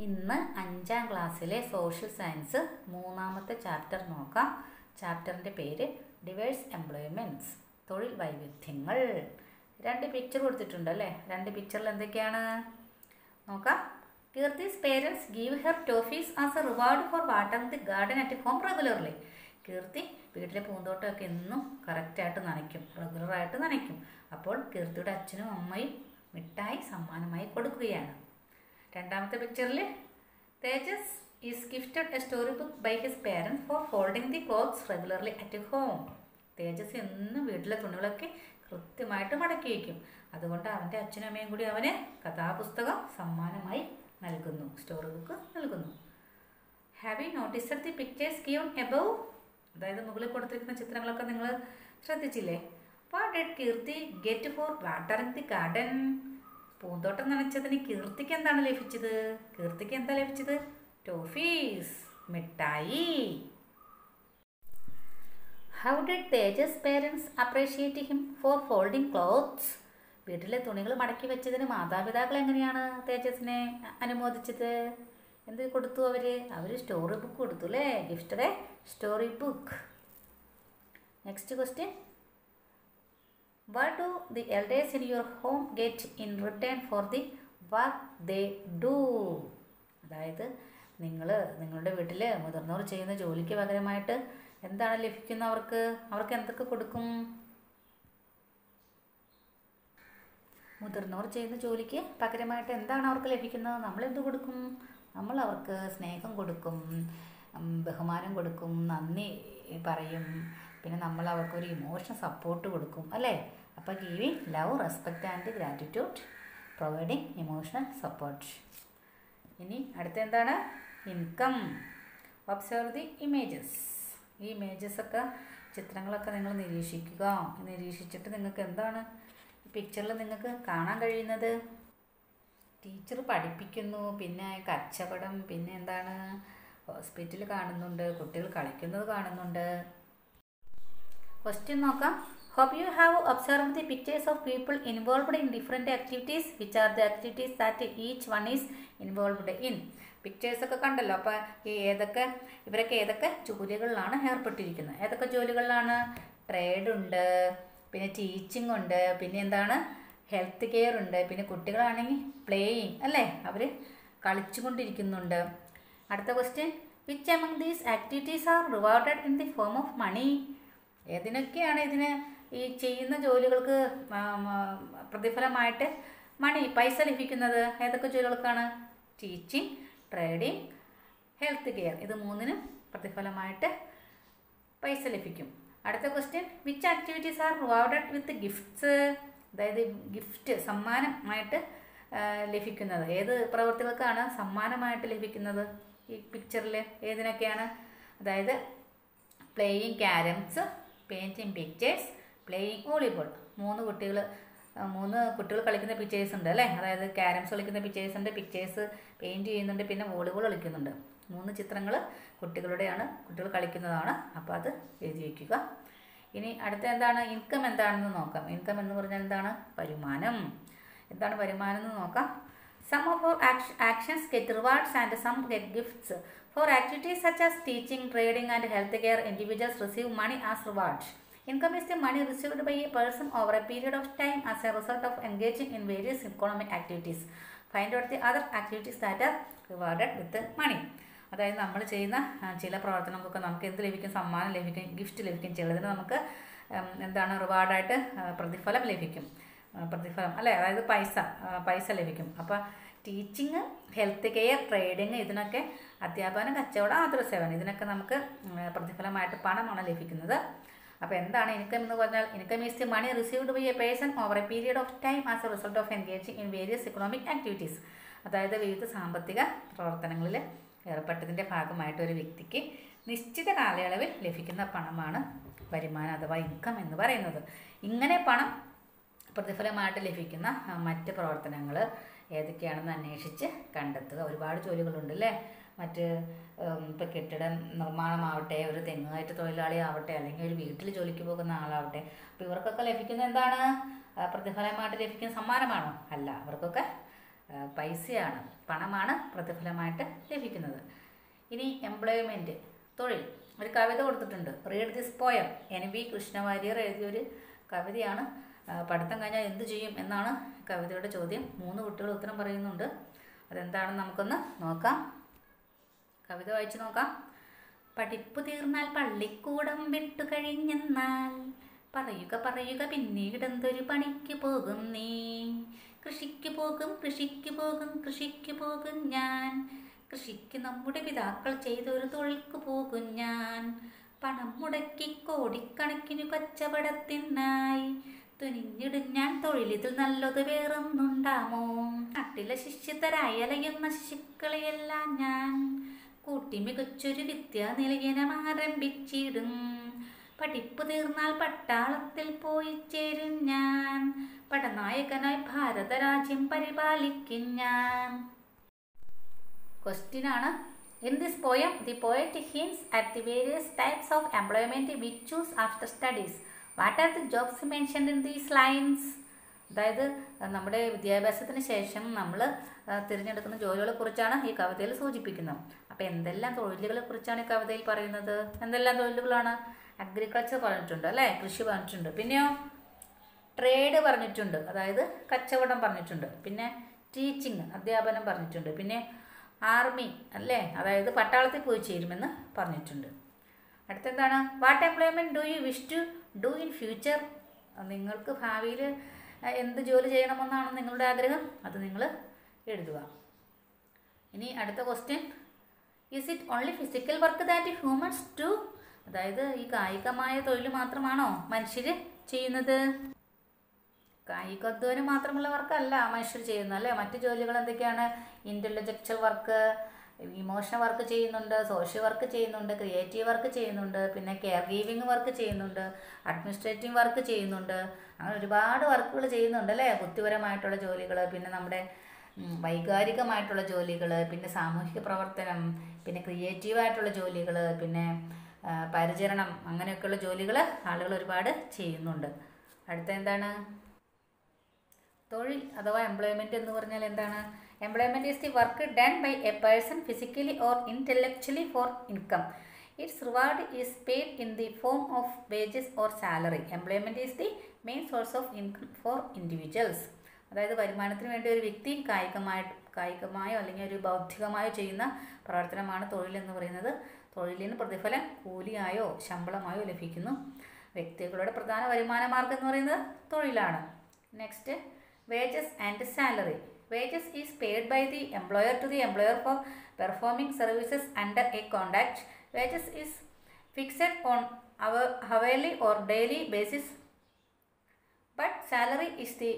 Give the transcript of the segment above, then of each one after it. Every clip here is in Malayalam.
ഇന്ന് അഞ്ചാം ക്ലാസ്സിലെ സോഷ്യൽ സയൻസ് മൂന്നാമത്തെ ചാപ്റ്റർ നോക്കാം ചാപ്റ്ററിൻ്റെ പേര് ഡിവേഴ്സ് എംപ്ലോയ്മെൻറ്റ്സ് തൊഴിൽ വൈവിധ്യങ്ങൾ രണ്ട് പിക്ചർ കൊടുത്തിട്ടുണ്ട് അല്ലേ രണ്ട് പിക്ചറിൽ എന്തൊക്കെയാണ് നോക്കാം Keerthi's parents give her toffees as a reward for watering the garden at home regularly Keerthi വീട്ടിലെ പൂന്തോട്ടമൊക്കെ എന്നും കറക്റ്റായിട്ട് നനയ്ക്കും റെഗുലറായിട്ട് നനയ്ക്കും അപ്പോൾ കീർത്തിയുടെ അച്ഛനും അമ്മയും മിഠായി സമ്മാനമായി കൊടുക്കുകയാണ് രണ്ടാമത്തെ പിക്ചറിൽ Tejas is gifted a story book by his parents for folding the clothes regularly at home Tejas എന്നും വീട്ടിലെ തുണികളൊക്കെ കൃത്യമായിട്ട് മടക്കി വയ്ക്കും അതുകൊണ്ട് അവൻ്റെ അച്ഛനും അമ്മയും കൂടി അവന് കഥാപുസ്തകം സമ്മാനമായി നൽകുന്നു സ്റ്റോറി ബുക്ക് നൽകുന്നു have you noticed the pictures given above അതായത് മുകളിൽ കൊടുത്തിരിക്കുന്ന ചിത്രങ്ങളൊക്കെ നിങ്ങൾ ശ്രദ്ധിച്ചില്ലേ what did Keerthi get for watering the garden പൂന്തോട്ടം നനച്ചതിന് കീർത്തിക്ക് എന്താണ് ലഭിച്ചത് കീർത്തിക്ക് എന്താ ലഭിച്ചത് ടോഫീസ് മിഠായി how did Tejas parents appreciate him for folding clothes വീട്ടിലെ തുണികൾ മടക്കി വെച്ചതിന് മാതാപിതാക്കൾ എങ്ങനെയാണ് തേജസിനെ അനുമോദിച്ചത് എന്ത് കൊടുത്തു അവർ അവർ സ്റ്റോറി ബുക്ക് കൊടുത്തു അല്ലേ gifted story book next question what do the elders in your home get in return for the work they do അതായത് നിങ്ങൾ നിങ്ങളുടെ വീട്ടിൽ മുതിർന്നവർ ചെയ്യുന്ന ജോലിക്ക് പകരമായിട്ട് എന്താണ് ലഭിക്കുന്ന അവർക്ക് അവർക്ക് എന്തൊക്കെ കൊടുക്കും മുതിർന്നവർ ചെയ്യുന്ന ജോലിക്ക് പകരമായിട്ട് എന്താണ് അവർക്ക് ലഭിക്കുന്നത് നമ്മൾ എന്ത് കൊടുക്കും നമ്മൾ അവർക്ക് സ്നേഹം കൊടുക്കും ബഹുമാനം കൊടുക്കും നന്ദി പറയും പിന്നെ നമ്മൾ അവർക്ക് ഒരു ഇമോഷണൽ സപ്പോർട്ട് കൊടുക്കും അല്ലേ അപ്പോൾ giving love respect and gratitude providing emotional support ഇനി അടുത്ത എന്താണ് ഇൻകം ഒബ്സർവ് ദി ഇമേജസ് ഈ ഇമേജസ് ഒക്കെ ചിത്രങ്ങളൊക്കെ നിങ്ങൾ നിരീക്ഷിക്കുക നിരീക്ഷിച്ചിട്ട് നിങ്ങൾക്ക് എന്താണ് പിക്ചറിൽ നിങ്ങൾക്ക് കാണാൻ കഴിയുന്നത് ടീച്ചർ പഠിപ്പിക്കുന്നു പിന്നെ കച്ചവടം പിന്നെ എന്താണ് ഹോസ്പിറ്റൽ കാണുന്നുണ്ട് കുട്ടികൾ കളിക്കുന്നത് കാണുന്നുണ്ട് ക്വസ്റ്റ്യൻ നോക്കാം hope you have observe the pictures of people involved in different activities which are the activities that each one is involved in pictures ഒക്കെ കണ്ടല്ലോ അപ്പോൾ ഈ ഏതൊക്കെ ഇവരൊക്കെ ഏതൊക്കെ ജോലികളിലാണ് ഏർപ്പെട്ടിരിക്കുന്നത് ഏതൊക്കെ ജോലികളിലാണ് ട്രേഡ് ഉണ്ട് പിന്നെ ടീച്ചിങ് ഉണ്ട് പിന്നെ എന്താണ് ഹെൽത്ത് കെയർ ഉണ്ട് പിന്നെ കുട്ടികളാണെങ്കിൽ പ്ലേയിങ് അല്ലേ അവർ കളിച്ചുകൊണ്ടിരിക്കുന്നുണ്ട് അടുത്ത question which among these activities are rewarded in the form of money ഏതിനൊക്കെയാണ് ഇതിന് ഈ ചെയ്യുന്ന ജോലികൾക്ക് പ്രതിഫലമായിട്ട് മണി പൈസ ലഭിക്കുന്നത് ഏതൊക്കെ ജോലികൾക്കാണ് ടീച്ചിങ് ട്രേഡിങ് ഹെൽത്ത് കെയർ ഇത് മൂന്നിനും പ്രതിഫലമായിട്ട് പൈസ ലഭിക്കും അടുത്ത question which activities are rewarded with gifts അതായത് ഗിഫ്റ്റ് സമ്മാനമായിട്ട് ലഭിക്കുന്നത് ഏത് പ്രവൃത്തികൾക്കാണ് സമ്മാനമായിട്ട് ലഭിക്കുന്നത് ഈ പിക്ചറിൽ ഏതിനൊക്കെയാണ് അതായത് playing carroms painting pictures playing volleyball മൂന്ന് കുട്ടികൾ മൂന്ന് കുട്ടികൾ കളിക്കുന്ന പിക്ചേഴ്സ് ഉണ്ട് അല്ലേ അതായത് ക്യാരംസ് കളിക്കുന്ന പിക്ചേഴ്സ് ഉണ്ട് പിക്ചേഴ്സ് പെയിൻറ്റ് ചെയ്യുന്നുണ്ട് പിന്നെ വോളിബോൾ കളിക്കുന്നുണ്ട് മൂന്ന് ചിത്രങ്ങൾ കുട്ടികളുടെയാണ് കുട്ടികൾ കളിക്കുന്നതാണ് അപ്പോൾ അത് എഴുതി വയ്ക്കുക ഇനി അടുത്ത എന്താണ് ഇൻകം എന്താണെന്ന് നോക്കാം ഇൻകം എന്ന് പറഞ്ഞാൽ എന്താണ് വരുമാനം എന്താണ് വരുമാനം എന്ന് നോക്കാം some of for actions get rewards and some get gifts for activities such as teaching trading and health care individuals receive money as reward income is the money received by a person over a period of time as a result of engaging in various economic activities. Find out the other activities that are rewarded with money. അതായത് നമ്മൾ ചെയ്യുന്ന ചില പ്രവർത്തനങ്ങൾക്കൊക്കെ നമുക്ക് എന്ത് ലഭിക്കും സമ്മാനം ലഭിക്കും ഗിഫ്റ്റ് ലഭിക്കും ചിലതിന് നമുക്ക് എന്താണ് റിവാർഡായിട്ട് പ്രതിഫലം ലഭിക്കും പ്രതിഫലം അല്ലേ അതായത് പൈസ പൈസ ലഭിക്കും അപ്പോൾ ടീച്ചിങ് ഹെൽത്ത് കെയർ ട്രേഡിങ് ഇതിനൊക്കെ അധ്യാപനം കച്ചവടം ആതുര സേവനം ഇതിനൊക്കെ നമുക്ക് പ്രതിഫലമായിട്ട് പണമാണ് ലഭിക്കുന്നത് അപ്പോൾ എന്താണ് ഇൻകം എന്ന് പറഞ്ഞാൽ income is the money received by a person over a period of time as a result of engaging in various economic activities അതായത് വിവിധ സാമ്പത്തിക പ്രവർത്തനങ്ങളിൽ ഏർപ്പെട്ടതിൻ്റെ ഭാഗമായിട്ട് ഒരു വ്യക്തിക്ക് നിശ്ചിത കാലയളവിൽ ലഭിക്കുന്ന പണമാണ് വരുമാനം അഥവാ ഇൻകം എന്ന് പറയുന്നത് ഇങ്ങനെ പണം പ്രതിഫലമായിട്ട് ലഭിക്കുന്ന മറ്റ് പ്രവർത്തനങ്ങൾ ഏതൊക്കെയാണെന്ന് അന്വേഷിച്ച് കണ്ടെത്തുക ഒരുപാട് ജോലികളുണ്ട് അല്ലേ മറ്റ് ഇപ്പോൾ കെട്ടിട നിർമ്മാണമാവട്ടെ ഒരു തെങ്ങുകയറ്റ തൊഴിലാളി ആവട്ടെ അല്ലെങ്കിൽ ഒരു വീട്ടിൽ ജോലിക്ക് പോകുന്ന ആളാവട്ടെ അപ്പോൾ ഇവർക്കൊക്കെ ലഭിക്കുന്ന എന്താണ് പ്രതിഫലമായിട്ട് ലഭിക്കുന്ന സമ്മാനമാണോ അല്ല അവർക്കൊക്കെ ആ, പൈസയാണ് പണമാണ് പ്രതിഫലമായിട്ട് ലഭിക്കുന്നത് ഇനി എംപ്ലോയ്മെൻറ്റ് തൊഴിൽ ഒരു കവിത കൊടുത്തിട്ടുണ്ട് read this poem N V Krishna Warrier എഴുതിയൊരു കവിതയാണ് ആ, പഠിത്തം കഴിഞ്ഞാൽ എന്ത് ചെയ്യും എന്നാണ് കവിതയുടെ ചോദ്യം മൂന്ന് കുട്ടികൾ ഉത്തരം പറയുന്നുണ്ട് അതെന്താണെന്ന് നമുക്കൊന്ന് നോക്കാം കവിത വായിച്ചു നോക്കാം പഠിപ്പ് തീർന്നാൽ പള്ളിക്കൂടം വിട്ടു കഴിഞ്ഞെന്നാൽ പറയുക പറയുക പിന്നീടെന്തൊരു പണിക്ക് പോകും നീ കൃഷിക്ക് പോകും കൃഷിക്ക് പോകും കൃഷിക്ക് പോകും ഞാൻ കൃഷിക്ക് നമ്മുടെ പിതാക്കൾ ചെയ്തൊരു തൊഴിൽക്ക് പോകും ഞാൻ പണം മുടക്കി കോടിക്കണക്കിന് കച്ചവടത്തിനായി തുനിഞ്ഞിടും ഞാൻ തൊഴിലിതിൽ നല്ലത് വേറൊന്നുണ്ടാമോ നാട്ടിലെ ശിഷ്യതരായി അലയുന്ന ശിശുക്കളെയെല്ലാം ഞാൻ കൂട്ടി മികച്ചൊരു വിദ്യാനിലയനം ആരംഭിച്ചിടും പഠിപ്പ് തീർന്നാൽ പട്ടാളത്തിൽ പോയി ചേരും ഞാൻ പടനായകനായി ഭാരതരാജ്യം പരിപാലിക്കും ഞാൻ ക്വസ്റ്റ്യൻ ആണ് in this poem the poet hints at the various types of employment we choose after studies what are the jobs mentioned in these lines അതായത് നമ്മുടെ വിദ്യാഭ്യാസത്തിന് ശേഷം നമ്മൾ തിരഞ്ഞെടുക്കുന്ന ജോലികളെ കുറിച്ചാണ് ഈ കവിതയിൽ സൂചിപ്പിക്കുന്നത് അപ്പോൾ എന്തെല്ലാം തൊഴിലുകളെ കുറിച്ചാണ് ഈ കവിതയിൽ പറയുന്നത് എന്തെല്ലാം തൊഴിലുകളാണ് അഗ്രികൾച്ചർ പറഞ്ഞിട്ടുണ്ട് അല്ലേ കൃഷി പറഞ്ഞിട്ടുണ്ട് പിന്നെയോ ട്രേഡ് പറഞ്ഞിട്ടുണ്ട് അതായത് കച്ചവടം പറഞ്ഞിട്ടുണ്ട് പിന്നെ ടീച്ചിങ് അധ്യാപനം പറഞ്ഞിട്ടുണ്ട് പിന്നെ ആർമി അല്ലേ അതായത് പട്ടാളത്തിൽ പോയി ചേരുമെന്ന് പറഞ്ഞിട്ടുണ്ട് അടുത്തെന്താണ് what employment do you wish to do in future നിങ്ങൾക്ക് ഭാവിയിൽ എന്ത് ജോലി ചെയ്യണമെന്നാണ് നിങ്ങളുടെ ആഗ്രഹം അത് നിങ്ങൾ എഴുതുക ഇനി അടുത്ത question is it only physical work that humans do അതായത് ഈ കായികമായ തൊഴിൽ മാത്രമാണോ മനുഷ്യർ ചെയ്യുന്നത് കായികാധ്വാനം മാത്രമുള്ള വർക്കല്ല മനുഷ്യർ ചെയ്യുന്നത് അല്ലേ മറ്റു ജോലികൾ എന്തൊക്കെയാണ് ഇൻ്റലക്ച്വൽ വർക്ക് ഇമോഷണൽ വർക്ക് ചെയ്യുന്നുണ്ട് സോഷ്യൽ വർക്ക് ചെയ്യുന്നുണ്ട് ക്രിയേറ്റീവ് വർക്ക് ചെയ്യുന്നുണ്ട് പിന്നെ കെയർ ഗീവിങ് വർക്ക് ചെയ്യുന്നുണ്ട് അഡ്മിനിസ്ട്രേറ്റീവ് വർക്ക് ചെയ്യുന്നുണ്ട് അങ്ങനെ ഒരുപാട് വർക്കുകൾ ചെയ്യുന്നുണ്ട് അല്ലേ ബുദ്ധിപരമായിട്ടുള്ള ജോലികൾ പിന്നെ നമ്മുടെ ഉം, വൈകാരികമായിട്ടുള്ള ജോലികൾ പിന്നെ സാമൂഹിക പ്രവർത്തനം പിന്നെ ക്രിയേറ്റീവായിട്ടുള്ള ജോലികൾ പിന്നെ ആ, പരിചരണം അങ്ങനെയൊക്കെയുള്ള ജോലികൾ ആളുകൾ ഒരുപാട് ചെയ്യുന്നുണ്ട് അടുത്ത എന്താണ് തൊഴിൽ അഥവാ എംപ്ലോയ്മെൻറ്റ് എന്ന് പറഞ്ഞാൽ എന്താണ് employment is the work done by a person physically or intellectually for income its reward is paid in the form of wages or salary employment is the main source of income for individuals അതായത് വരുമാനത്തിന് വേണ്ടി ഒരു വ്യക്തി കായികമായിട്ട് കായികമായോ അല്ലെങ്കിൽ ഒരു ബൗദ്ധികമായോ ചെയ്യുന്ന പ്രവർത്തനമാണ് തൊഴിൽ എന്ന് പറയുന്നത് തൊഴിലിന് പ്രതിഫലം കൂലിയായോ ശമ്പളമായോ ലഭിക്കുന്നു വ്യക്തികളുടെ പ്രധാന വരുമാന മാർഗം എന്ന് പറയുന്നത് തൊഴിലാണ് next wages and salary wages is paid by the employer to the employer for performing services under a contact wages is fixed on hour hourly or daily basis but salary is the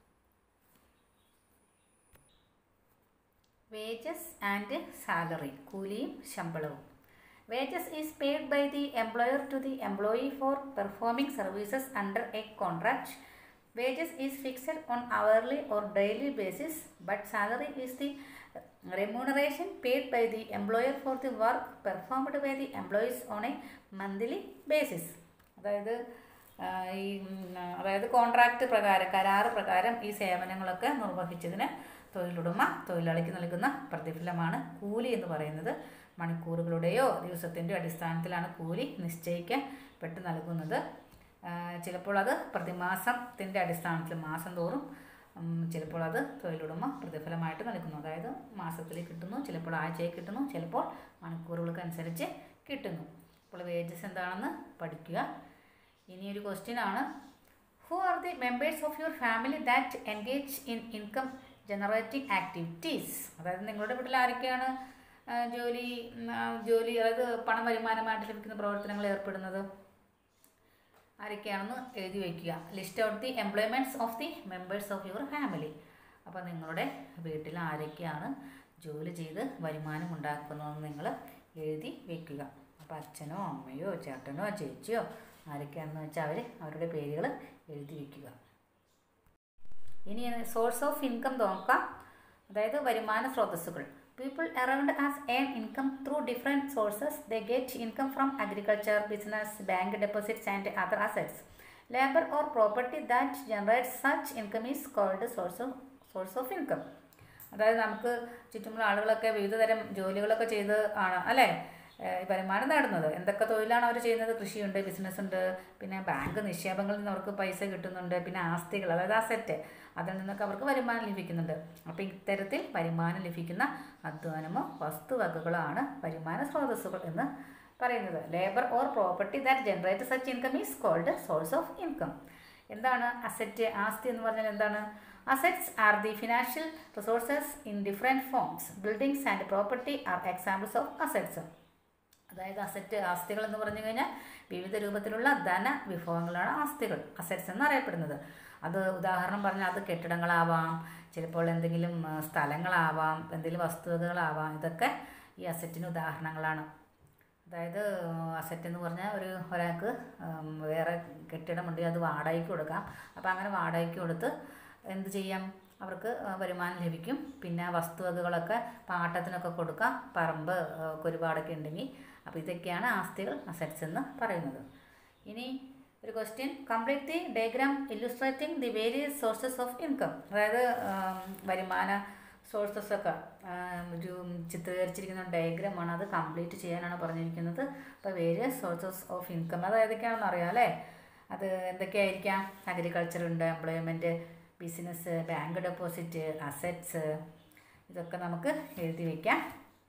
wages and salary കൂലിയും ശമ്പളവും wages is paid by the employer to the employee for performing services under a contract wages is fixed on hourly or daily basis but salary is the remuneration paid by the employer for the work performed by the employees on a monthly basis അതായത് ആ, ഈ ഉം, അതായത് കോൺട്രാക്റ്റ് പ്രകാരം കരാറ് പ്രകാരം ഈ സേവനങ്ങളൊക്കെ നിർവഹിച്ചതിന് തൊഴിലുടമ തൊഴിലാളിക്ക് നൽകുന്ന പ്രതിഫലമാണ് കൂലി എന്ന് പറയുന്നത് മണിക്കൂറുകളുടെയോ ദിവസത്തിൻ്റെയോ അടിസ്ഥാനത്തിലാണ് കൂലി നിശ്ചയിക്കപ്പെട്ട് നൽകുന്നത് ആ, ചിലപ്പോൾ അത് പ്രതിമാസത്തിൻ്റെ അടിസ്ഥാനത്തിൽ മാസം തോറും ഉം, ചിലപ്പോൾ അത് തൊഴിലുടമ പ്രതിഫലമായിട്ട് നൽകുന്നു അതായത് മാസത്തിൽ കിട്ടുന്നു ചിലപ്പോൾ ആഴ്ചയിൽ കിട്ടുന്നു ചിലപ്പോൾ മണിക്കൂറുകൾക്ക് അനുസരിച്ച് കിട്ടുന്നു അപ്പോൾ വേജസ് എന്താണെന്ന് പഠിക്കുക ഇനി ഒരു ക്വസ്റ്റ്യൻ ആണ് who are the members of your family that engage in income generating activities അതായത് നിങ്ങളുടെ വീട്ടിൽ ആരൊക്കെയാണ് ആ, ജോലി ഉം, ആ, ജോലി അതായത് പണം വരുമാനമായിട്ട് ലഭിക്കുന്ന പ്രവർത്തനങ്ങളിൽ ഏർപ്പെടുന്നത് ആരൊക്കെയാണെന്ന് എഴുതി വയ്ക്കുക list out the employments of the members of your family അപ്പോൾ നിങ്ങളുടെ വീട്ടിൽ ആരൊക്കെയാണ് ജോലി ചെയ്ത് വരുമാനം ഉണ്ടാക്കുന്നതെന്ന് നിങ്ങൾ എഴുതി വെക്കുക അപ്പോൾ അച്ഛനോ അമ്മയോ ചേട്ടനോ ചേച്ചിയോ ആരൊക്കെയാണെന്ന് വെച്ചാൽ അവർ അവരുടെ പേരുകൾ എഴുതി വെക്കുക ഇനി സോഴ്സ് ഓഫ് ഇൻകം നോക്കാം അതായത് വരുമാന സ്രോതസ്സുകൾ people around as earn income through different sources the get income from agriculture business bank deposits and other assets labour or property that generate such income is called source of source of income അതായത് നമുക്ക് ചുറ്റുമുള്ള ആളുകളൊക്കെ വിവിധ തരം ജോലികളൊക്കെ ചെയ്ത് ആണ് അല്ലേ ഏഹ് വരുമാനം നേടുന്നത് എന്തൊക്കെ തൊഴിലാണ് അവർ ചെയ്യുന്നത് കൃഷിയുണ്ട് ബിസിനസ് ഉണ്ട് പിന്നെ ബാങ്ക് നിക്ഷേപങ്ങളിൽ നിന്ന് അവർക്ക് പൈസ കിട്ടുന്നുണ്ട് പിന്നെ ആസ്തികൾ അതായത് അസറ്റ് അതിൽ നിന്നൊക്കെ അവർക്ക് വരുമാനം ലഭിക്കുന്നുണ്ട് അപ്പോൾ ഇത്തരത്തിൽ വരുമാനം ലഭിക്കുന്ന അധ്വാനമോ വസ്തുവകകളോ ആണ് വരുമാന സ്രോതസ്സുകൾ എന്ന് പറയുന്നത് labour or property that generate such income is called source of income എന്താണ് അസറ്റ് ആസ്തി എന്ന് പറഞ്ഞാൽ എന്താണ് assets are the financial resources in different forms buildings and property are examples of assets അതായത് അസറ്റ് ആസ്തികൾ എന്ന് പറഞ്ഞു കഴിഞ്ഞാൽ വിവിധ രൂപത്തിലുള്ള ധന വിഭവങ്ങളാണ് ആസ്തികൾ അസറ്റ്സ് എന്നറിയപ്പെടുന്നത് അത് ഉദാഹരണം പറഞ്ഞാൽ അത് കെട്ടിടങ്ങളാവാം ചിലപ്പോൾ എന്തെങ്കിലും ആ, സ്ഥലങ്ങളാവാം എന്തെങ്കിലും വസ്തുവകകളാവാം ഇതൊക്കെ ഈ അസറ്റിന് ഉദാഹരണങ്ങളാണ് അതായത് അസറ്റ് എന്ന് പറഞ്ഞാൽ ഒരു ഒരാൾക്ക് ഉം, വേറെ കെട്ടിടമുണ്ടെങ്കിൽ അത് വാടകയ്ക്ക് കൊടുക്കാം അപ്പോൾ അങ്ങനെ വാടകയ്ക്ക് കൊടുത്ത് എന്ത് ചെയ്യാം അവർക്ക് ആ, വരുമാനം ലഭിക്കും പിന്നെ വസ്തുവകകളൊക്കെ പാട്ടത്തിനൊക്കെ കൊടുക്കാം പറമ്പ് ആ, ഒക്കെ ഒരുപാടൊക്കെ ഉണ്ടെങ്കിൽ അപ്പോൾ ഇതൊക്കെയാണ് ആസ്തികൾ അസറ്റ്സ് എന്ന് പറയുന്നത് ഇനി ഒരു question complete the diagram illustrating the various sources of income അതായത് ആം, വരുമാന സോഴ്സസ് ഒക്കെ ആം, ഒരു ചിത്രീകരിച്ചിരിക്കുന്ന ഡയഗ്രാമാണ് അത് കംപ്ലീറ്റ് ചെയ്യാനാണ് പറഞ്ഞിരിക്കുന്നത് അപ്പോൾ വേരിയസ് സോഴ്സസ് ഓഫ് ഇൻകം അത് ഏതൊക്കെയാണെന്ന് അറിയാം അല്ലേ അത് എന്തൊക്കെയായിരിക്കാം അഗ്രികൾച്ചർ ഉണ്ട് employment business bank deposit assets ഇതൊക്കെ നമുക്ക് എഴുതി വയ്ക്കാം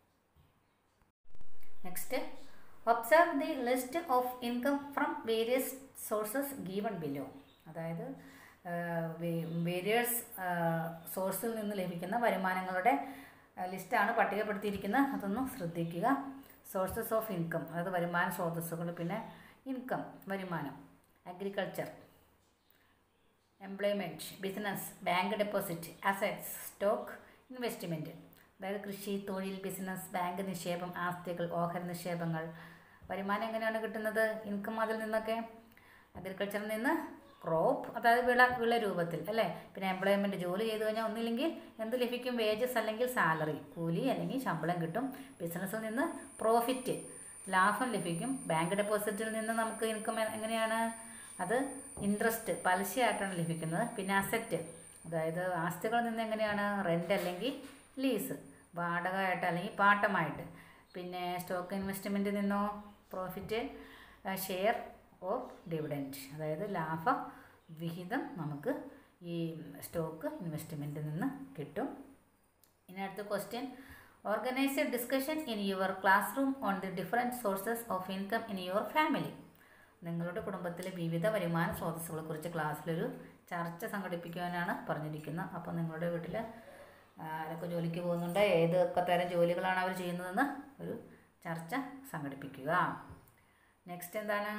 next observe the list of income from various sources given below അതായത് വേരിയസ് സോഴ്സിൽ നിന്ന് ലഭിക്കുന്ന വരുമാനങ്ങളുടെ ലിസ്റ്റാണ് പട്ടികപ്പെടുത്തിയിരിക്കുന്നത് അതൊന്ന് ശ്രദ്ധിക്കുക സോഴ്സസ് ഓഫ് ഇൻകം അതായത് വരുമാന സ്രോതസ്സുകൾ പിന്നെ ഇൻകം വരുമാനം agriculture employment business bank deposit assets stock investment അതായത് കൃഷി തൊഴിൽ ബിസിനസ് ബാങ്ക് നിക്ഷേപം ആസ്തികൾ ഓഹരി നിക്ഷേപങ്ങൾ വരുമാനം എങ്ങനെയാണ് കിട്ടുന്നത് ഇൻകം അതിൽ നിന്നൊക്കെ അഗ്രികൾച്ചറിൽ നിന്ന് ക്രോപ്പ് അതായത് വിള വിള രൂപത്തിൽ അല്ലേ പിന്നെ എംപ്ലോയ്മെൻറ്റ് ജോലി ചെയ്തു കഴിഞ്ഞാൽ ഒന്നില്ലെങ്കിൽ എന്ത് ലഭിക്കും വേജസ് അല്ലെങ്കിൽ സാലറി കൂലി അല്ലെങ്കിൽ ശമ്പളം കിട്ടും ബിസിനസ്സിൽ നിന്ന് പ്രോഫിറ്റ് ലാഭം ലഭിക്കും ബാങ്ക് ഡെപ്പോസിറ്റിൽ നിന്ന് നമുക്ക് ഇൻകം എങ്ങനെയാണ് അത് ഇൻട്രസ്റ്റ് പലിശയായിട്ടാണ് ലഭിക്കുന്നത് പിന്നെ അസറ്റ് അതായത് ആസ്തികളിൽ നിന്ന് എങ്ങനെയാണ് റെൻ്റ് അല്ലെങ്കിൽ ലീസ് വാടക ആയിട്ട് അല്ലെങ്കിൽ പാട്ടമായിട്ട് പിന്നെ സ്റ്റോക്ക് ഇൻവെസ്റ്റ്മെൻറ്റിൽ നിന്നോ പ്രോഫിറ്റ് ഷെയർ ഓഫ് ഡിവിഡൻറ്റ് അതായത് ലാഭ വിഹിതം നമുക്ക് ഈ സ്റ്റോക്ക് ഇൻവെസ്റ്റ്മെൻറ്റിൽ നിന്ന് കിട്ടും ഇനി അടുത്ത question organise a discussion in your class room on the different sources of income in your family നിങ്ങളുടെ കുടുംബത്തിലെ വിവിധ വരുമാന സ്രോതസ്സുകളെ കുറിച്ച് ക്ലാസ്സിലൊരു ചർച്ച സംഘടിപ്പിക്കുവാനാണ് പറഞ്ഞിരിക്കുന്നത് അപ്പോൾ നിങ്ങളുടെ വീട്ടിൽ ആരൊക്കെ ജോലിക്ക് പോകുന്നുണ്ട് ഏതൊക്കെ തരം ജോലികളാണ് അവർ ചെയ്യുന്നതെന്ന് ഒരു ചർച്ച സംഘടിപ്പിക്കുക നെക്സ്റ്റ് എന്താണ്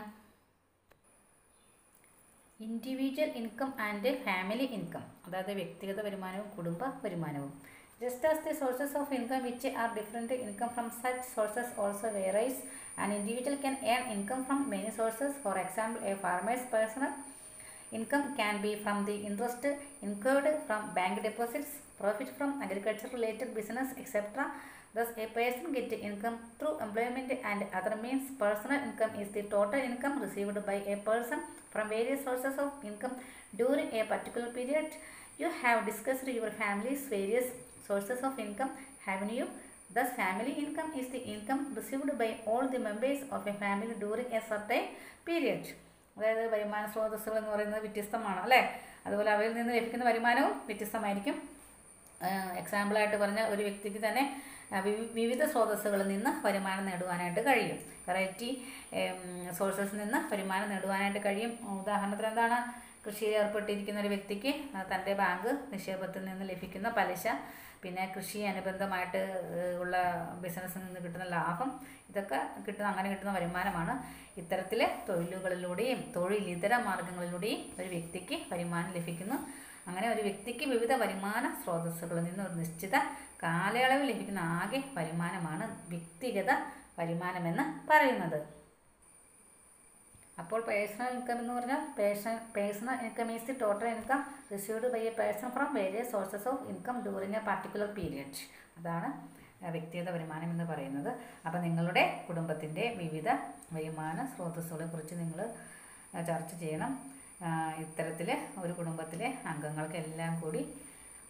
individual income and family income അതായത് വ്യക്തിഗത വരുമാനവും കുടുംബ വരുമാനവും just as the sources of income which are different income from such sources also varies and individual can earn income from many sources for example a farmers personal Income can be from the interest incurred from bank deposits, profit from agriculture related business, etc. Thus, a person getting income through employment and other means. Personal income is the total income received by a person from various sources of income during a particular period. You have discussed your family's various sources of income, haven't you? Thus, family income is the income received by all the members of a family during a certain period. അതായത് വരുമാന സ്രോതസ്സുകൾ എന്ന് പറയുന്നത് വ്യത്യസ്തമാണ് അല്ലേ അതുപോലെ അവയിൽ നിന്ന് ലഭിക്കുന്ന വരുമാനവും വ്യത്യസ്തമായിരിക്കും എക്സാമ്പിളായിട്ട് പറഞ്ഞാൽ ഒരു വ്യക്തിക്ക് തന്നെ ആ, വിവി- വിവിധ സ്രോതസ്സുകളിൽ നിന്ന് വരുമാനം നേടുവാനായിട്ട് കഴിയും വെറൈറ്റി സോഴ്സസിൽ നിന്ന് വരുമാനം നേടുവാനായിട്ട് കഴിയും ഉദാഹരണത്തിന് എന്താണ് കൃഷിയിൽ ഏർപ്പെട്ടിരിക്കുന്ന ഒരു വ്യക്തിക്ക് ആ, തൻ്റെ ബാങ്ക് നിക്ഷേപത്തിൽ നിന്ന് ലഭിക്കുന്ന പലിശ പിന്നെ കൃഷി അനുബന്ധമായിട്ട് ഏഹ്, ഉള്ള ബിസിനസ്സിൽ നിന്ന് കിട്ടുന്ന ലാഭം ഇതൊക്കെ കിട്ടുന്ന അങ്ങനെ കിട്ടുന്ന വരുമാനമാണ് ഇത്തരത്തിലെ തൊഴിലുകളിലൂടെയും തൊഴിലിതര മാർഗങ്ങളിലൂടെയും ഒരു വ്യക്തിക്ക് വരുമാനം ലഭിക്കുന്നു അങ്ങനെ ഒരു വ്യക്തിക്ക് വിവിധ വരുമാന സ്രോതസ്സുകളിൽ നിന്ന് ഒരു നിശ്ചിത കാലയളവിൽ ലഭിക്കുന്ന ആകെ വരുമാനമാണ് വ്യക്തിഗത വരുമാനമെന്ന് പറയുന്നത് അപ്പോൾ പേഴ്സണൽ ഇൻകം എന്ന് പറഞ്ഞാൽ person personal income is the total income received by a person from various sources of income during a particular period അതാണ് ആ, വ്യക്തിഗത വരുമാനം എന്ന് പറയുന്നത് അപ്പോൾ നിങ്ങളുടെ കുടുംബത്തിൻ്റെ വിവിധ വരുമാന സ്രോതസ്സുകളെ കുറിച്ച് നിങ്ങൾ ചർച്ച ചെയ്യണം ഇത്തരത്തിൽ ഒരു കുടുംബത്തിലെ അംഗങ്ങൾക്ക് എല്ലാം കൂടി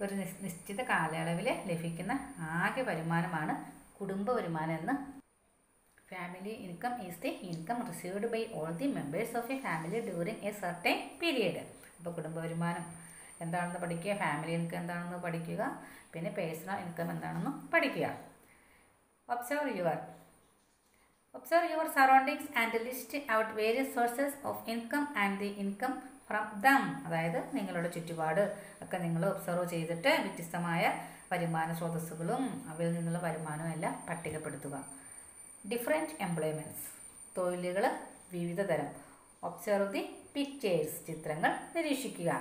ഒരു നിസ്- നിശ്ചിത കാലയളവിൽ ലഭിക്കുന്ന ആകെ വരുമാനമാണ് കുടുംബ വരുമാനം എന്ന് family income is the income received by all the members of a family during a certain period അപ്പോൾ കുടുംബ വരുമാനം എന്താണെന്ന് പഠിക്കുക ഫാമിലി ഇൻകം എന്താണെന്ന് പഠിക്കുക പിന്നെ പേഴ്സണൽ ഇൻകം എന്താണെന്ന് പഠിക്കുക observe your observe your surroundings and list out various sources of income and the income from them അതായത് നിങ്ങളുടെ ചുറ്റുപാട് ഒക്കെ നിങ്ങൾ ഒബ്സർവ് ചെയ്തിട്ട് വ്യത്യസ്തമായ വരുമാന സ്രോതസ്സുകളും അവയിൽ നിന്നുള്ള വരുമാനവും എല്ലാം പട്ടികപ്പെടുത്തുക ഡിഫറെൻറ്റ് എംപ്ലോയ്മെൻറ്റ്സ് തൊഴിലുകൾ വിവിധ തരം ഒബ്സർവ് ദി പിക്ചേഴ്സ് ചിത്രങ്ങൾ നിരീക്ഷിക്കുക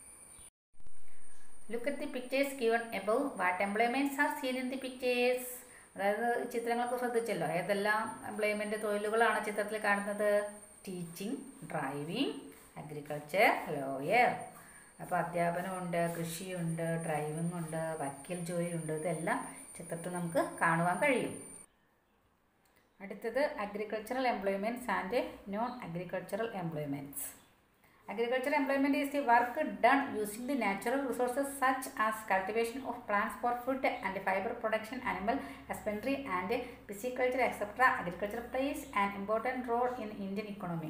look at the pictures given above what employments are seen in the pictures അതായത് ചിത്രങ്ങളൊക്കെ ശ്രദ്ധിച്ചല്ലോ ഏതെല്ലാം എംപ്ലോയ്മെൻറ്റ് തൊഴിലുകളാണ് ചിത്രത്തിൽ കാണുന്നത് ടീച്ചിങ് ഡ്രൈവിംഗ് അഗ്രികൾച്ചർ ലോയർ അപ്പോൾ അധ്യാപനമുണ്ട് കൃഷിയുണ്ട് ഡ്രൈവിംഗ് ഉണ്ട് വക്കീൽ ജോലിയുണ്ട് ഇതെല്ലാം ചിത്രത്തിൽ നമുക്ക് കാണുവാൻ കഴിയും അടുത്തത് agricultural employments and non agricultural employments Agricultural employment is the work done using the natural resources such as cultivation of plants for food and fiber production, animal husbandry and pisciculture, etc. Agriculture plays an important role in Indian economy.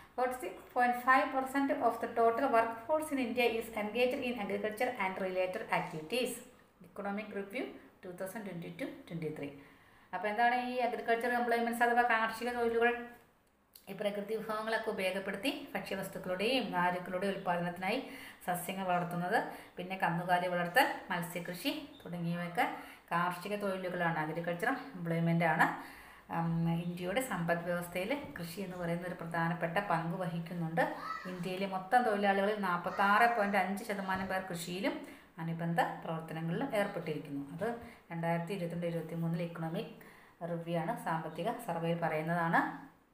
46.5% of the total workforce in India is engaged in agriculture and related activities. Economic Review 2022-23. അപ്പോൾ എന്താണ് ഈ അഗ്രികൾച്ചർ എംപ്ലോയ്മെൻറ്റ്സ് അഥവാ കാർഷിക തൊഴിലുകൾ ഈ പ്രകൃതി വിഭവങ്ങളൊക്കെ ഉപയോഗപ്പെടുത്തി ഭക്ഷ്യവസ്തുക്കളുടെയും നാരുക്കളുടെയും ഉൽപ്പാദനത്തിനായി സസ്യങ്ങൾ വളർത്തുന്നത് പിന്നെ കന്നുകാലി വളർത്തൽ മത്സ്യകൃഷി തുടങ്ങിയവയൊക്കെ കാർഷിക തൊഴിലുകളാണ് അഗ്രികൾച്ചർ എംപ്ലോയ്മെൻ്റ് ആണ് ഉം, ഇന്ത്യയുടെ സമ്പദ് വ്യവസ്ഥയിൽ കൃഷി എന്ന് പറയുന്ന ഒരു പ്രധാനപ്പെട്ട പങ്ക് വഹിക്കുന്നുണ്ട് ഇന്ത്യയിലെ മൊത്തം തൊഴിലാളികളിൽ നാൽപ്പത്താറ് പോയിൻറ്റ് അഞ്ച് ശതമാനം പേർ കൃഷിയിലും അനുബന്ധ പ്രവർത്തനങ്ങളിലും ഏർപ്പെട്ടിരിക്കുന്നു അത് രണ്ടായിരത്തി ഇരുപത്തിരണ്ട് ഇരുപത്തി മൂന്നിൽ ഇക്കണോമിക് റിവ്യൂ ആണ് സാമ്പത്തിക സർവേയിൽ പറയുന്നതാണ്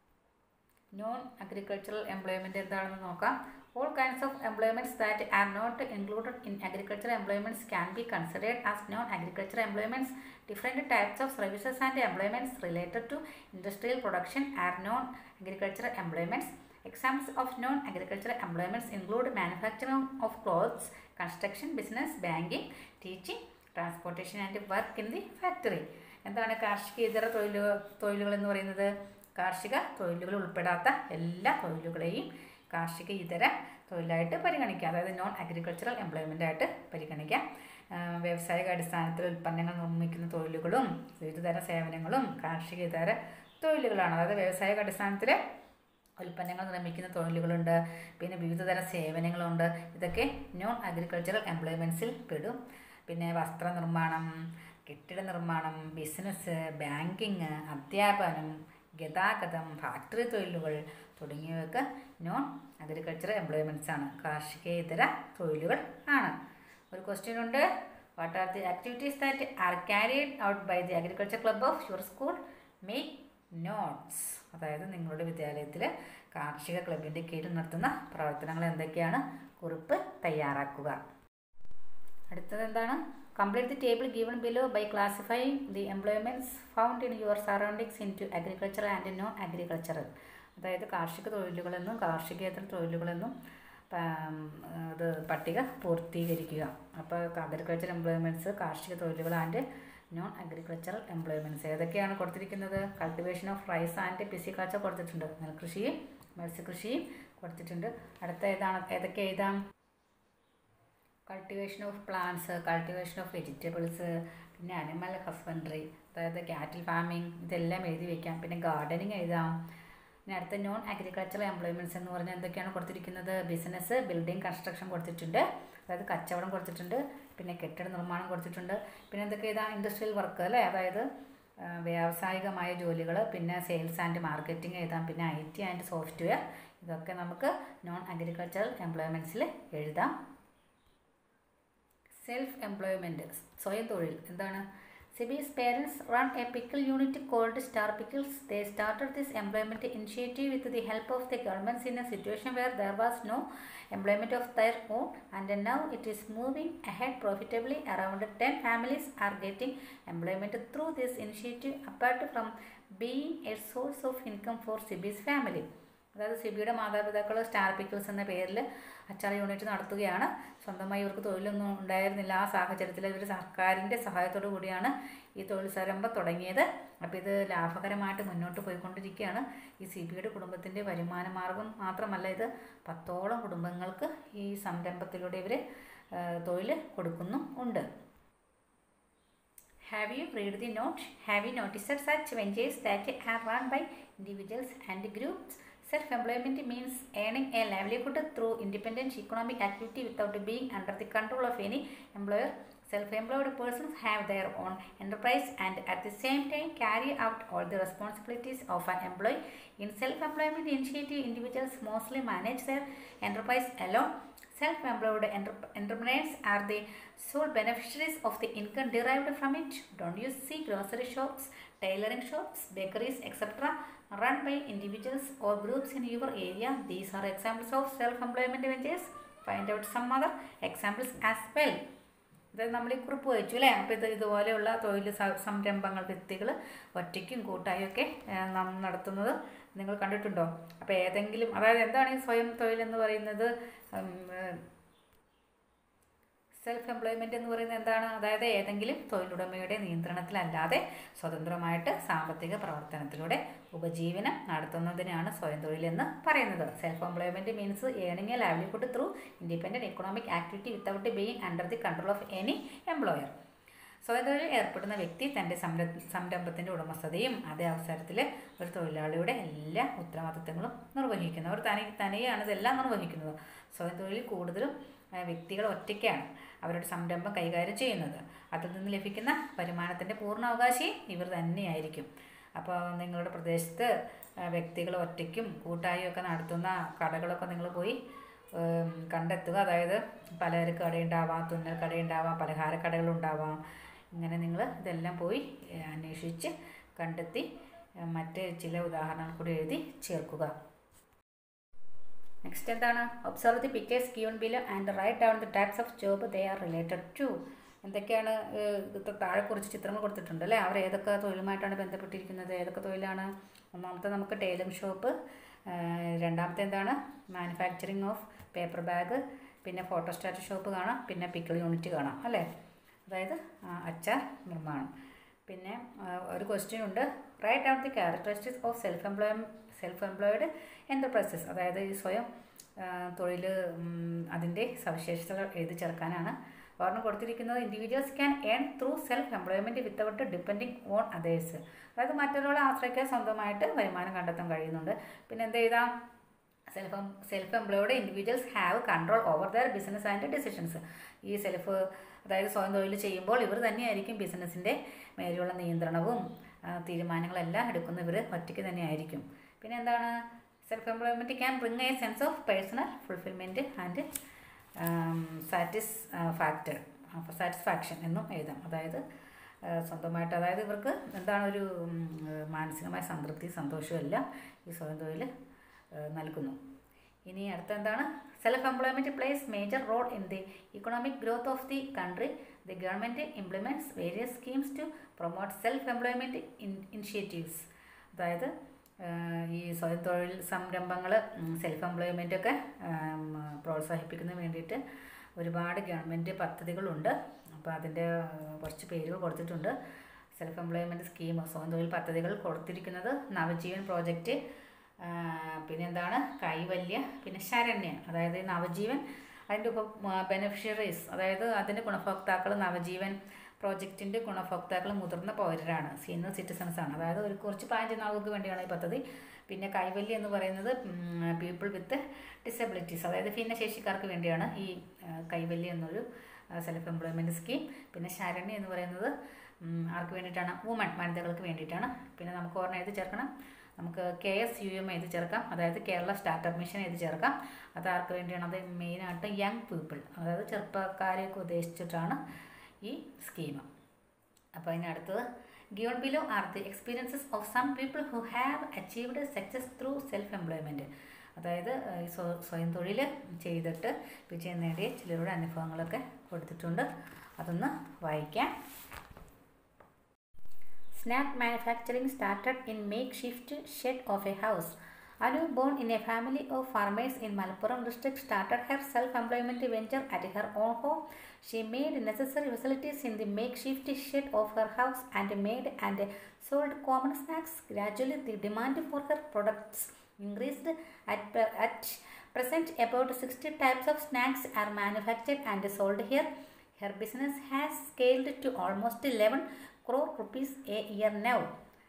നോൺ അഗ്രികൾച്ചറൽ എംപ്ലോയ്മെൻറ്റ് എന്താണെന്ന് നോക്കാം all kinds of employments that are not included in agriculture employments can be considered as non agriculture employments different types of services and employments related to industrial production are non agriculture employments Examples of non-agricultural employments include manufacturing of clothes, construction, business, banking, teaching, transportation and work in the factory. എന്താണ് കാർഷിക ഇതര തൊഴിലുകൾ തൊഴിലുകൾ എന്ന് പറയുന്നത് കാർഷിക തൊഴിലുകൾ ഉൾപ്പെടാത്ത എല്ലാ തൊഴിലുകളെയും കാർഷിക ഇതര തൊഴിലായിട്ട് പരിഗണിക്കാം അതായത് നോൺ അഗ്രികൾച്ചറൽ എംപ്ലോയ്മെൻ്റ് ആയിട്ട് പരിഗണിക്കാം ആ, വ്യാവസായിക അടിസ്ഥാനത്തിൽ ഉൽപ്പന്നങ്ങൾ നിർമ്മിക്കുന്ന തൊഴിലുകളും വിവിധതര സേവനങ്ങളും കാർഷിക ഇതര തൊഴിലുകളാണ് അതായത് വ്യാവസായിക അടിസ്ഥാനത്തിൽ ഉൽപ്പന്നങ്ങൾ നിർമ്മിക്കുന്ന തൊഴിലുകളുണ്ട് പിന്നെ വിവിധതരം സേവനങ്ങളുണ്ട് ഇതൊക്കെ നോൺ അഗ്രികൾച്ചറൽ എംപ്ലോയ്മെൻറ്റ്സിൽ പെടും പിന്നെ വസ്ത്ര നിർമ്മാണം കെട്ടിട നിർമ്മാണം ബിസിനസ് ബാങ്കിങ് അധ്യാപനം ഗതാഗതം ഫാക്ടറി തൊഴിലുകൾ തുടങ്ങിയവയൊക്കെ നോൺ അഗ്രികൾച്ചറൽ എംപ്ലോയ്മെൻറ്റ്സ് ആണ് കാർഷികേതര തൊഴിലുകൾ ആണ് ഒരു ക്വസ്റ്റ്യൻ ഉണ്ട് what are the activities that are carried out by the agriculture club of your school make notes അതായത് നിങ്ങളുടെ വിദ്യാലയത്തിൽ കാർഷിക ക്ലബിൻ്റെ കീഴിൽ നടത്തുന്ന പ്രവർത്തനങ്ങൾ എന്തൊക്കെയാണ് കുറിപ്പ് തയ്യാറാക്കുക അടുത്തത് എന്താണ് complete the table given below by classifying the employments found in your surroundings into agricultural and non agricultural അതായത് കാർഷിക തൊഴിലുകളെന്നും കാർഷികേതര തൊഴിലുകളെന്നും പാം, ഇത് പട്ടിക പൂർത്തീകരിക്കുക അപ്പോൾ അഗ്രികൾച്ചർ എംപ്ലോയ്മെൻറ്റ്സ് കാർഷിക തൊഴിലുകൾ ആൻഡ് നോൺ അഗ്രികൾച്ചറൽ എംപ്ലോയ്മെൻറ്റ്സ് ഏതൊക്കെയാണ് കൊടുത്തിരിക്കുന്നത് cultivation of rice and pisciculture കൊടുത്തിട്ടുണ്ട് നെൽകൃഷിയും മത്സ്യകൃഷിയും കൊടുത്തിട്ടുണ്ട് അടുത്ത ഏതാണ് ഏതൊക്കെ എഴുതാം cultivation of plants cultivation of vegetables പിന്നെ അനിമൽ ഹസ്ബൻഡറി അതായത് കാറ്റിൽ ഫാമിംഗ് ഇതെല്ലാം എഴുതി വെക്കാം പിന്നെ ഗാർഡനിങ് എഴുതാം പിന്നെ അടുത്ത നോൺ അഗ്രികൾച്ചറൽ എംപ്ലോയ്മെൻറ്റ്സ് എന്ന് പറഞ്ഞാൽ എന്തൊക്കെയാണ് കൊടുത്തിരിക്കുന്നത് ബിസിനസ് ബിൽഡിംഗ് കൺസ്ട്രക്ഷൻ കൊടുത്തിട്ടുണ്ട് അതായത് കച്ചവടം കൊടുത്തിട്ടുണ്ട് പിന്നെ കെട്ടിട നിർമ്മാണം കൊടുത്തിട്ടുണ്ട് പിന്നെ എന്തൊക്കെ ഇതാ ഇൻഡസ്ട്രിയൽ വർക്ക് അല്ലേ അതായത് ആ, വ്യാവസായികമായ ജോലികൾ പിന്നെ സെയിൽസ് ആൻഡ് മാർക്കറ്റിംഗ് എഴുതാം പിന്നെ ഐ ടി ആൻഡ് സോഫ്റ്റ്വെയർ ഇതൊക്കെ നമുക്ക് നോൺ അഗ്രികൾച്ചറൽ എംപ്ലോയ്മെൻറ്റ്സിൽ എഴുതാം സെൽഫ് എംപ്ലോയ്മെൻറ്റ് സ്വയം തൊഴിൽ എന്താണ് Sibi's parents run a pickle unit called star pickles they started this employment initiative with the help of the governments in a situation where there was no employment of their own and now it is moving ahead profitably around 10 families are getting employment through this initiative apart from being a source of income for Sibi's family അതായത് സിബിയുടെ മാതാപിതാക്കൾ സ്റ്റാർ പിക്കിൾസ് എന്ന പേരിൽ അച്ചാർ യൂണിറ്റ് നടത്തുകയാണ് സ്വന്തമായി ഇവർക്ക് തൊഴിലൊന്നും ഉണ്ടായിരുന്നില്ല ആ സാഹചര്യത്തിൽ ഇവർ സർക്കാരിൻ്റെ സഹായത്തോടു കൂടിയാണ് ഈ തൊഴിൽ സംരംഭം തുടങ്ങിയത് അപ്പോൾ ഇത് ലാഭകരമായിട്ട് മുന്നോട്ട് പോയിക്കൊണ്ടിരിക്കുകയാണ് ഈ സി ബിയുടെ കുടുംബത്തിൻ്റെ വരുമാന മാർഗം മാത്രമല്ല ഇത് പത്തോളം കുടുംബങ്ങൾക്ക് ഈ സംരംഭത്തിലൂടെ ഇവർ തൊഴിൽ കൊടുക്കുന്നും ഉണ്ട് Have you read the note? Have you noticed such ventures that are run by individuals and groups? Self-employment means earning a livelihood through independent economic activity without being under the control of any employer. Self-employed persons have their own enterprise and at the same time carry out all the responsibilities of an employee. In self-employment initiative, individuals mostly manage their enterprise alone. Self-employed entre- entrepreneurs are the sole beneficiaries of the income derived from it. Don't you see grocery shops, tailoring shops, bakeries, etc. run by individuals or groups in your area? These are examples of self-employment ventures. Find out some other examples as well. ഇത് നമ്മൾ ഈ കുറിപ്പ് വായിച്ചു അല്ലേ അപ്പോൾ ഇത് ഇതുപോലെയുള്ള തൊഴിൽ സ- സംരംഭങ്ങൾ വ്യക്തികൾ ഒറ്റയ്ക്കും കൂട്ടായും ഒക്കെ ഏഹ്, നാം നടത്തുന്നത് നിങ്ങൾ കണ്ടിട്ടുണ്ടോ അപ്പോൾ ഏതെങ്കിലും അതായത് എന്താണ് ഈ സ്വയം തൊഴിൽ എന്ന് പറയുന്നത് ഉം, ഏഹ്, സെൽഫ് എംപ്ലോയ്മെൻ്റ് എന്ന് പറയുന്നത് എന്താണ് അതായത് ഏതെങ്കിലും തൊഴിലുടമയുടെ നിയന്ത്രണത്തിലല്ലാതെ സ്വതന്ത്രമായിട്ട് സാമ്പത്തിക പ്രവർത്തനത്തിലൂടെ ഉപജീവനം നടത്തുന്നതിനാണ് സ്വയം തൊഴിലെന്ന് പറയുന്നത് self employment means earning a livelihood through independent economic activity without being under the control of any employer സ്വയം തൊഴിലിൽ ഏർപ്പെടുന്ന വ്യക്തി തൻ്റെ സംര സംരംഭത്തിൻ്റെ ഉടമസ്ഥതയും അതേ അവസരത്തിൽ ഒരു തൊഴിലാളിയുടെ എല്ലാ ഉത്തരവാദിത്തങ്ങളും നിർവഹിക്കുന്നു അവർ തനി തനിയാണ് ഇതെല്ലാം നിർവഹിക്കുന്നത് സ്വയം തൊഴിലിൽ കൂടുതലും ആ, വ്യക്തികൾ ഒറ്റയ്ക്കാണ് അവരുടെ സംരംഭം കൈകാര്യം ചെയ്യുന്നത് അതിൽ നിന്ന് ലഭിക്കുന്ന വരുമാനത്തിൻ്റെ പൂർണ്ണ അവകാശി ഇവർ തന്നെയായിരിക്കും അപ്പോൾ നിങ്ങളുടെ പ്രദേശത്ത് ആ, വ്യക്തികൾ ഒറ്റയ്ക്കും കൂട്ടായും ഒക്കെ നടത്തുന്ന കടകളൊക്കെ നിങ്ങൾ പോയി ഉം, കണ്ടെത്തുക അതായത് പലചരക്ക് കടയുണ്ടാവാം തുന്നൽ കടയുണ്ടാവാം പലഹാര കടകളുണ്ടാവാം ഇങ്ങനെ നിങ്ങൾ ഇതെല്ലാം പോയി ഏ, അന്വേഷിച്ച് കണ്ടെത്തി ഏ, മറ്റ് ചില ഉദാഹരണങ്ങൾ കൂടി എഴുതി ചേർക്കുക നെക്സ്റ്റ് എന്താണ് observe the pictures given below and write down the types of job they are related to എന്തൊക്കെയാണ് ഏഹ്, ഇത് താഴെ കുറച്ച് ചിത്രങ്ങൾ കൊടുത്തിട്ടുണ്ട് അല്ലേ അവർ ഏതൊക്കെ തൊഴിലുമായിട്ടാണ് ബന്ധപ്പെട്ടിരിക്കുന്നത് ഏതൊക്കെ തൊഴിലാണ് ഒന്നാമത്തെ നമുക്ക് ടൈലറിംഗ് ഷോപ്പ് രണ്ടാമത്തെ എന്താണ് മാനുഫാക്ചറിങ് ഓഫ് പേപ്പർ ബാഗ് പിന്നെ ഫോട്ടോസ്റ്റാറ്റ് ഷോപ്പ് കാണാം പിന്നെ പിക്കിൾ യൂണിറ്റ് കാണാം അല്ലേ അതായത് ആ, അച്ചാർ നിർമ്മാണം പിന്നെ ആ, ഒരു ക്വസ്റ്റ്യൻ ഉണ്ട് write out the characteristics of self employ self employed enterprises അതായത് ഈ സ്വയം തൊഴിൽ അതിൻ്റെ സവിശേഷതകൾ എഴുതി ചേർക്കാനാണ് ഒരെണ്ണം കൊടുത്തിരിക്കുന്നത് individuals can earn through self employment without depending on others അതായത് മറ്റൊരാളെ ആശ്രയിക്കാൻ സ്വന്തമായിട്ട് വരുമാനം കണ്ടെത്താൻ കഴിയുന്നുണ്ട് പിന്നെ എന്ത് എഴുതാം self self employed individuals have control over their business and decisions ഈ സെൽഫ് അതായത് സ്വയം തൊഴിൽ ചെയ്യുമ്പോൾ ഇവർ തന്നെയായിരിക്കും ബിസിനസ്സിൻ്റെ മേലുള്ള നിയന്ത്രണവും ആ, തീരുമാനങ്ങളെല്ലാം എടുക്കുന്ന ഇവർ ഒറ്റയ്ക്ക് തന്നെയായിരിക്കും പിന്നെ എന്താണ് self employment can bring a sense of personal fulfilment and satis factor satisfaction എന്നും എഴുതാം അതായത് ആ, സ്വന്തമായിട്ട് അതായത് ഇവർക്ക് എന്താണ് ഒരു ഉം, മാനസികമായ സംതൃപ്തി സന്തോഷവും എല്ലാം ഈ സ്വയം തൊഴിൽ ആ, നൽകുന്നു ഇനി അടുത്ത എന്താണ് self employment plays major role in the economic growth of the country the government implements various schemes to promote self employment initiatives അതായത് ആ, ഈ സ്വയം തൊഴിൽ സംരംഭങ്ങൾ സെൽഫ് എംപ്ലോയ്മെൻ്റ് ഒക്കെ ആം, പ്രോത്സാഹിപ്പിക്കുന്നതിന് വേണ്ടിയിട്ട് ഒരുപാട് ഗവൺമെൻറ് പദ്ധതികളുണ്ട് അപ്പോൾ അതിൻ്റെ ആ, കുറച്ച് പേരുകൾ കൊടുത്തിട്ടുണ്ട് സെൽഫ് എംപ്ലോയ്മെൻറ്റ് സ്കീം സ്വയം തൊഴിൽ പദ്ധതികൾ കൊടുത്തിരിക്കുന്നത് നവജീവൻ പ്രോജക്റ്റ് ആ, പിന്നെന്താണ് കൈവല്യ പിന്നെ ശരണ്യ അതായത് നവജീവൻ അതിൻ്റെ ഉപ ബെനിഫിഷ്യറീസ് അതായത് അതിൻ്റെ ഗുണഭോക്താക്കൾ നവജീവൻ പ്രോജക്റ്റിൻ്റെ ഗുണഭോക്താക്കൾ മുതിർന്ന പൗരരാണ് സീനിയർ സിറ്റിസൺസ് ആണ് അതായത് ഒരു കുറച്ച് പതിനഞ്ച് നാളുകൾക്ക് വേണ്ടിയാണ് ഈ പദ്ധതി പിന്നെ കൈവല്യ എന്ന് പറയുന്നത് പീപ്പിൾ വിത്ത് ഡിസബിലിറ്റീസ് അതായത് ഭിന്നശേഷിക്കാർക്ക് വേണ്ടിയാണ് ഈ ആ, കൈവല്യ എന്നൊരു സെൽഫ് എംപ്ലോയ്മെൻറ്റ് സ്കീം പിന്നെ ശരണ്യ എന്ന് പറയുന്നത് ഉം, ആർക്ക് വേണ്ടിയിട്ടാണ് വുമൺ വനിതകൾക്ക് വേണ്ടിയിട്ടാണ് പിന്നെ നമുക്ക് ഓർമ്മ എഴുതി ചേർക്കണം നമുക്ക് കെ എസ് യു എം എഴുതി ചേർക്കാം അതായത് കേരള സ്റ്റാർട്ടപ്പ് മിഷൻ എഴുതി ചേർക്കാം അത് ആർക്ക് വേണ്ടിയാണ് അത് മെയിനായിട്ട് യങ് പീപ്പിൾ അതായത് ചെറുപ്പക്കാരെയൊക്കെ ഉദ്ദേശിച്ചിട്ടാണ് ഈ സ്കീം അപ്പോൾ അതിന് അടുത്തത് given below are the experiences of some people who have achieved success through self employment അതായത് ഏഹ്, ഈ സ്വ- സ്വയം തൊഴിൽ ചെയ്തിട്ട് വിജയം നേടിയ ചിലരുടെ അനുഭവങ്ങളൊക്കെ കൊടുത്തിട്ടുണ്ട് അതൊന്ന് വായിക്കാം Snap manufacturing started in makeshift shed of a house. Anu, born in a family of farmers in Malappuram district, started her self-employment venture at her own home. She made necessary facilities in the makeshift shed of her house and made and sold common snacks. Gradually, the demand for her products increased. At, at present, about 60 types of snacks are manufactured and sold here. Her business has scaled to almost 11 crore rupees a year now.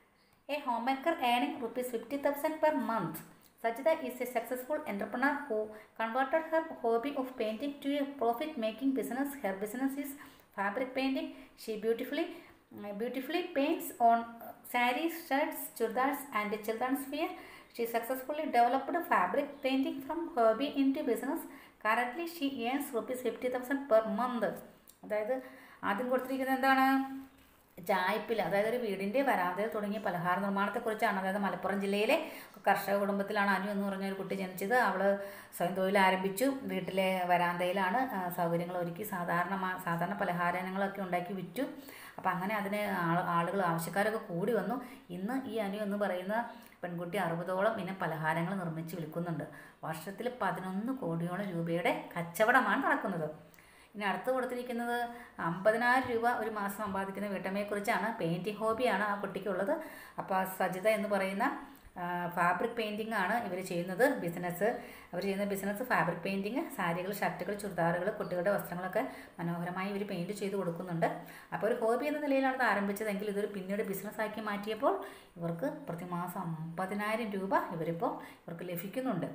A homemaker earning rupees 50,000 per month. Sajida is a successful entrepreneur who converted her hobby of painting to a profit-making business. Her business is fabric painting. She beautifully, beautifully paints on saris, shirts, chudars, and children's wear. She successfully developed fabric painting from hobby into business. Currently, she earns rupees 50,000 per month. അതായത് ആദ്യം കൊടുത്തിരിക്കുന്നത് എന്താണ് ചായപ്പിൽ അതായത് ഒരു വീടിൻ്റെ വരാന്തയിൽ തുടങ്ങിയ പലഹാര നിർമ്മാണത്തെക്കുറിച്ചാണ് അതായത് മലപ്പുറം ജില്ലയിലെ കർഷക കുടുംബത്തിലാണ് അനു എന്ന് പറഞ്ഞ ഒരു കുട്ടി ജനിച്ചത് അവൾ സ്വയം തൊഴിൽ ആരംഭിച്ചു വീട്ടിലെ വരാന്തയിലാണ് സൗകര്യങ്ങൾ ഒരുക്കി സാധാരണ സാധാരണ പലഹാരങ്ങളൊക്കെ ഉണ്ടാക്കി വിറ്റു അപ്പം അങ്ങനെ അതിന് ആൾ ആളുകൾ ആവശ്യക്കാരൊക്കെ കൂടി വന്നു ഇന്ന് ഈ അനു എന്ന് പറയുന്ന പെൺകുട്ടി അറുപതോളം ഇനം പലഹാരങ്ങൾ നിർമ്മിച്ച് വിൽക്കുന്നുണ്ട് വർഷത്തിൽ പതിനൊന്ന് കോടിയോളം രൂപയുടെ കച്ചവടമാണ് നടക്കുന്നത് ഇനി അടുത്ത് കൊടുത്തിരിക്കുന്നത് അമ്പതിനായിരം രൂപ ഒരു മാസം സമ്പാദിക്കുന്ന വീട്ടമ്മയെക്കുറിച്ചാണ് പെയിൻറ്റിങ് ഹോബിയാണ് ആ കുട്ടിക്കുള്ളത് അപ്പോൾ സജിത എന്ന് പറയുന്ന ഫാബ്രിക് പെയിൻറ്റിംഗ് ആണ് ഇവർ ചെയ്യുന്നത് ബിസിനസ് അവർ ചെയ്യുന്ന ബിസിനസ് ഫാബ്രിക് പെയിൻറ്റിങ് സാരികൾ ഷർട്ടുകൾ ചുരിദാറുകൾ കുട്ടികളുടെ വസ്ത്രങ്ങളൊക്കെ മനോഹരമായി ഇവർ പെയിൻറ്റ് ചെയ്ത് കൊടുക്കുന്നുണ്ട് അപ്പോൾ ഒരു ഹോബി എന്ന നിലയിലാണ് ഇത് ആരംഭിച്ചതെങ്കിൽ ഇതൊരു പിന്നീട് ബിസിനസ്സാക്കി മാറ്റിയപ്പോൾ ഇവർക്ക് പ്രതിമാസം അമ്പതിനായിരം രൂപ ഇവരിപ്പോൾ ഇവർക്ക് ലഭിക്കുന്നുണ്ട്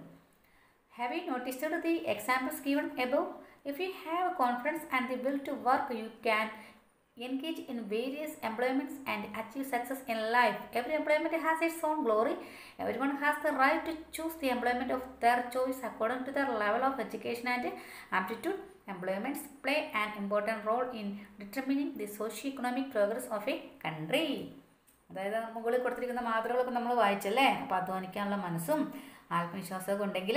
have you noticed the examples given above If you have confidence and the will to work, you can engage in various employments and achieve success in life. Every employment has its own glory. Everyone has the right to choose the employment of their choice according to their level of education and aptitude. Employments play an important role in determining the socio-economic progress of a country. അതായത് മുകളിൽ കൊടുത്തിരിക്കുന്ന മാതൃകളൊക്കെ നമ്മൾ വായിച്ചല്ലേ അപ്പോൾ അധ്വാനിക്കാനുള്ള മനസ്സും ആത്മവിശ്വാസമൊക്കെ ഉണ്ടെങ്കിൽ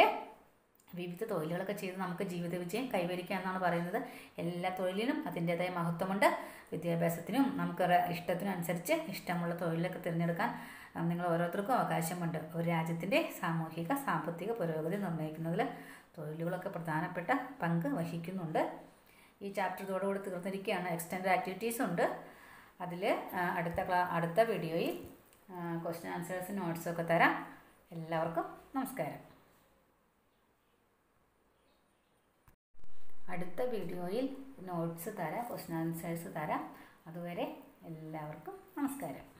വിവിധ തൊഴിലുകളൊക്കെ ചെയ്ത് നമുക്ക് ജീവിത വിജയം കൈവരിക്കുക എന്നാണ് പറയുന്നത് എല്ലാ തൊഴിലിനും അതിൻ്റേതായ മഹത്വമുണ്ട് വിദ്യാഭ്യാസത്തിനും നമുക്ക് ഇഷ്ടത്തിനും അനുസരിച്ച് ഇഷ്ടമുള്ള തൊഴിലൊക്കെ തിരഞ്ഞെടുക്കാൻ നിങ്ങൾ ഓരോരുത്തർക്കും അവകാശമുണ്ട് ഒരു രാജ്യത്തിൻ്റെ സാമൂഹിക സാമ്പത്തിക പുരോഗതി നിർണ്ണയിക്കുന്നതിൽ തൊഴിലുകളൊക്കെ പ്രധാനപ്പെട്ട പങ്ക് വഹിക്കുന്നുണ്ട് ഈ ചാപ്റ്റർ ഇതോടുകൂടി തീർന്നിരിക്കുകയാണ് എക്സ്റ്റൻഡ് ആക്ടിവിറ്റീസ് ഉണ്ട് അതിൽ അടുത്ത ക്ലാ അടുത്ത വീഡിയോയിൽ ക്വസ്റ്റ്യൻ ആൻസേഴ്സ് നോട്ട്സൊക്കെ തരാം എല്ലാവർക്കും നമസ്കാരം അടുത്ത വീഡിയോയിൽ നോട്ട്സ് തരാം ക്വസ്റ്റ്യൻ ആൻസേഴ്സ് തരാം അതുവരെ എല്ലാവർക്കും നമസ്കാരം